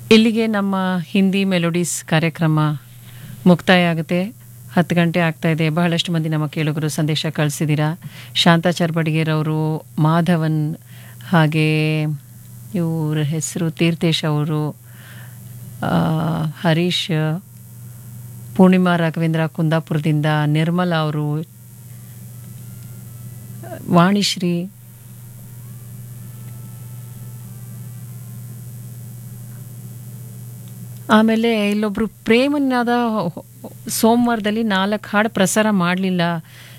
ಇಲ್ಲಿಗೆ ನಮ್ಮ ಹಿಂದಿ ಮೆಲೋಡೀಸ್ ಕಾರ್ಯಕ್ರಮ ಮುಕ್ತಾಯ ಆಗುತ್ತೆ ಹತ್ತು ಗಂಟೆ ಆಗ್ತಾ ಇದೆ ಬಹಳಷ್ಟು ಮಂದಿ ನಮ್ಮ ಕೇಳುಗರು ಸಂದೇಶ ಕಳಿಸಿದ್ದೀರಾ ಶಾಂತಾಚಾರ್ ಬಡಿಗೇರವರು ಮಾಧವನ್ ಹಾಗೆ ಇವ್ರ ಹೆಸರು ತೀರ್ಥೇಶ್ ಅವರು ಆ, ಹರೀಶ್ ಪೂರ್ಣಿಮಾ ರಾಘವೇಂದ್ರ ಕುಂದಾಪುರದಿಂದ ನಿರ್ಮಲಾ ಅವರು ವಾಣಿಶ್ರೀ ಆಮೇಲೆ ಇಲ್ಲೊಬ್ರು ಪ್ರೇಮನಾದ ಸೋಮವಾರದಲ್ಲಿ ನಾಲ್ಕು ಹಾಡು ಪ್ರಸಾರ ಮಾಡಲಿಲ್ಲ